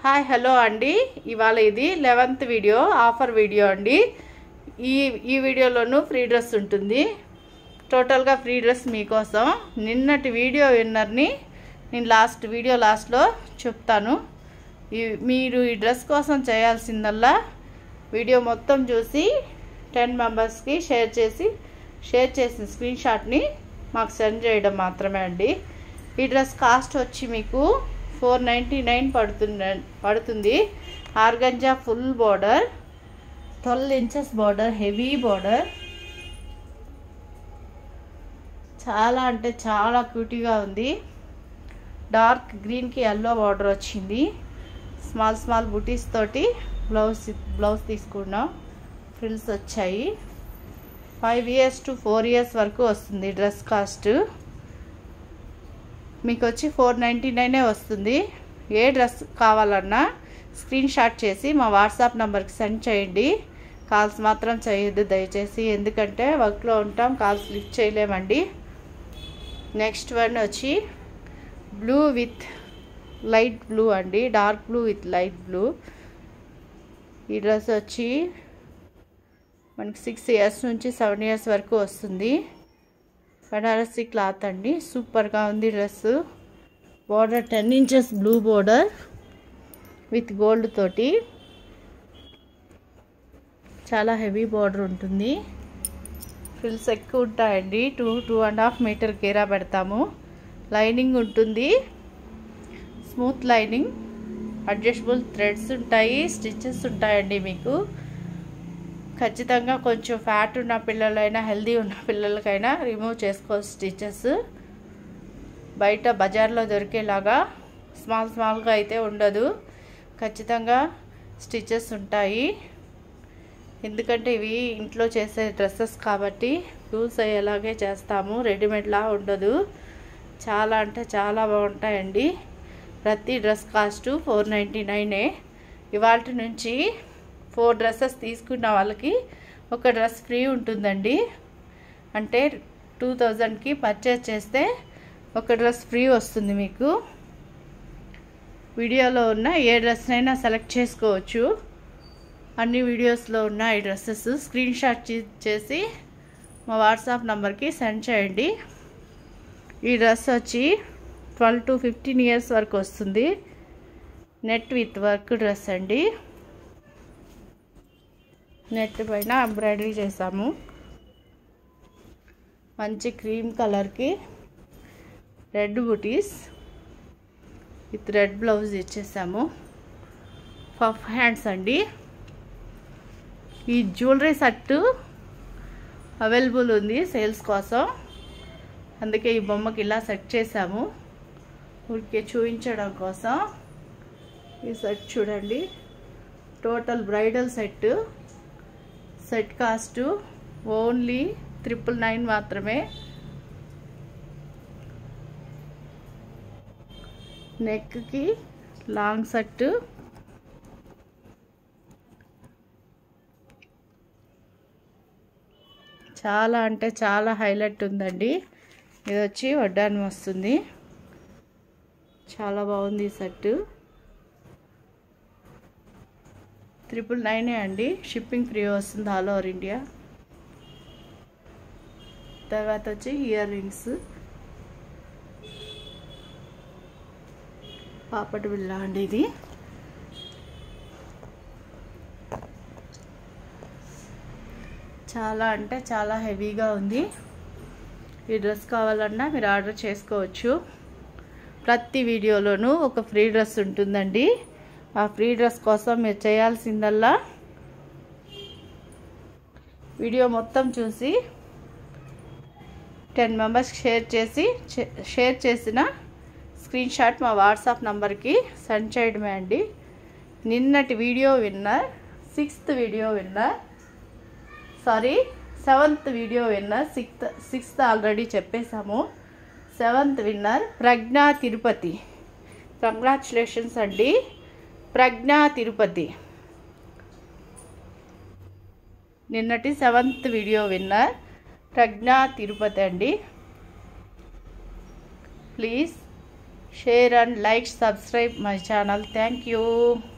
hi hello అండి ఇవాళ ఇది లెవెంత్ వీడియో ఆఫర్ వీడియో అండి ఈ ఈ వీడియోలోనూ ఫ్రీ డ్రెస్ ఉంటుంది టోటల్గా ఫ్రీ డ్రెస్ మీకోసం నిన్నటి వీడియో విన్నర్ని నేను లాస్ట్ వీడియో లాస్ట్లో చెప్తాను ఈ మీరు ఈ డ్రెస్ కోసం చేయాల్సిందల్లా వీడియో మొత్తం చూసి టెన్ మెంబర్స్కి షేర్ చేసి షేర్ చేసిన స్క్రీన్ షాట్ని మాకు సెండ్ చేయడం మాత్రమే అండి ఈ డ్రెస్ కాస్ట్ వచ్చి మీకు ఫోర్ నైంటీ నైన్ పడుతుంది పడుతుంది organza full border twelve inches border heavy border చాలా అంటే చాలా క్యూటీగా ఉంది డార్క్ గ్రీన్కి ఎల్లో బార్డర్ వచ్చింది స్మాల్ స్మాల్ బుటీస్ తోటి బ్లౌజ్ బ్లౌజ్ తీసుకున్నాం ఫ్రిల్స్ వచ్చాయి five years to four years వరకు వస్తుంది డ్రెస్ కాస్ట్ మీకు వచ్చి ఫోర్ నైంటీ నైనే వస్తుంది ఏ డ్రెస్ కావాలన్నా స్క్రీన్ షాట్ చేసి మా వాట్సాప్ నెంబర్కి సెండ్ చేయండి కాల్స్ మాత్రం చేయొద్దు దయచేసి ఎందుకంటే వర్క్లో ఉంటాం కాల్స్ లిఫ్ట్ చేయలేమండి నెక్స్ట్ వన్ వచ్చి బ్లూ విత్ లైట్ బ్లూ అండి dark blue with light blue ఈ డ్రెస్ వచ్చి మనకి సిక్స్ ఇయర్స్ నుంచి సెవెన్ ఇయర్స్ వరకు వస్తుంది బనారసి క్లాత్ అండి సూపర్గా ఉంది dress border ten inches blue border with gold తోటి చాలా హెవీ బార్డర్ ఉంటుంది ఫిల్స్ ఎక్కువ ఉంటాయండి two two and half meter గేరా పెడతాము లైనింగ్ ఉంటుంది స్మూత్ లైనింగ్ అడ్జస్టబుల్ థ్రెడ్స్ ఉంటాయి స్టిచెస్ ఉంటాయండి మీకు ఖచ్చితంగా కొంచెం ఫ్యాట్ ఉన్న పిల్లలైనా హెల్దీ ఉన్న పిల్లలకైనా రిమూవ్ చేసుకోవచ్చు స్టిచెస్ బయట బజార్లో దొరికేలాగా స్మాల్ స్మాల్గా అయితే ఉండదు ఖచ్చితంగా స్టిచెస్ ఉంటాయి ఎందుకంటే ఇవి ఇంట్లో చేసే డ్రెస్సెస్ కాబట్టి యూస్ అయ్యేలాగే చేస్తాము రెడీమేడ్లా ఉండదు చాలా అంటే చాలా బాగుంటాయండి ప్రతి డ్రెస్ కాస్ట్ ఫోర్ నైంటీ నైనే ఇవాళ నుంచి ఫోర్ డ్రెస్సెస్ తీసుకున్న వాళ్ళకి ఒక డ్రెస్ ఫ్రీ ఉంటుందండి అంటే టూ థౌజండ్కి పర్చేస్ చేస్తే ఒక డ్రెస్ ఫ్రీ వస్తుంది మీకు వీడియోలో ఉన్న ఏ డ్రెస్ అయినా సెలెక్ట్ చేసుకోవచ్చు అన్ని వీడియోస్లో ఉన్న ఈ డ్రెస్సెస్ స్క్రీన్ షాట్ చేసి మా వాట్సాప్ నెంబర్కి సెండ్ చేయండి ఈ డ్రెస్ వచ్చి ట్వెల్వ్ టు ఫిఫ్టీన్ ఇయర్స్ వరకు వస్తుంది నెట్ విత్ వర్క్ డ్రెస్ అండి నెట్ పైన ఎంబ్రాయిడరీ చేసాము మంచి క్రీమ్ కలర్కి రెడ్ బుటీస్ విత్ రెడ్ బ్లౌజ్ ఇచ్చేసాము పఫ్ హ్యాండ్స్ అండి ఈ జ్యువెలరీ సెట్ అవైలబుల్ ఉంది సేల్స్ కోసం అందుకే ఈ బొమ్మకి ఇలా సెట్ చేసాము ఊరికే చూపించడం కోసం ఈ సెట్ చూడండి total bridal set set cost only triple nine మాత్రమే నెక్కి లాంగ్ సెట్ చాలా అంటే చాలా హైలైట్ ఉందండి ఇది వచ్చి వడ్డానం వస్తుంది చాలా బాగుంది ఈ సెట్ ట్రిపుల్ నైనే అండి షిప్పింగ్ ఫ్రీ వస్తుంది ఆల్ ఓవర్ ఇండియా తర్వాత వచ్చి ఇయర్ రింగ్స్ పాపటి బిళ్ళ అండి ఇది చాలా అంటే చాలా హెవీగా ఉంది ఈ డ్రెస్ కావాలన్నా మీరు ఆర్డర్ చేసుకోవచ్చు ప్రతి వీడియోలోనూ ఒక ఫ్రీ డ్రెస్ ఉంటుందండి ఆ ఫ్రీ డ్రెస్ కోసం మీరు చేయాల్సిందల్లా వీడియో మొత్తం చూసి టెన్ మెంబర్స్ షేర్ చేసి షేర్ చేసిన స్క్రీన్ షాట్ మా వాట్సాప్ నంబర్కి సెండ్ చేయడమే అండి నిన్నటి video winner sixth video winner sorry seventh video winner sixth sixth already చెప్పేశాము seventh winner Pragya Tirupati congratulations అండి ప్రజ్ఞా తిరుపతి నిన్నటి seventh video winner Pragya Tirupati అండి please share and like subscribe my channel thank you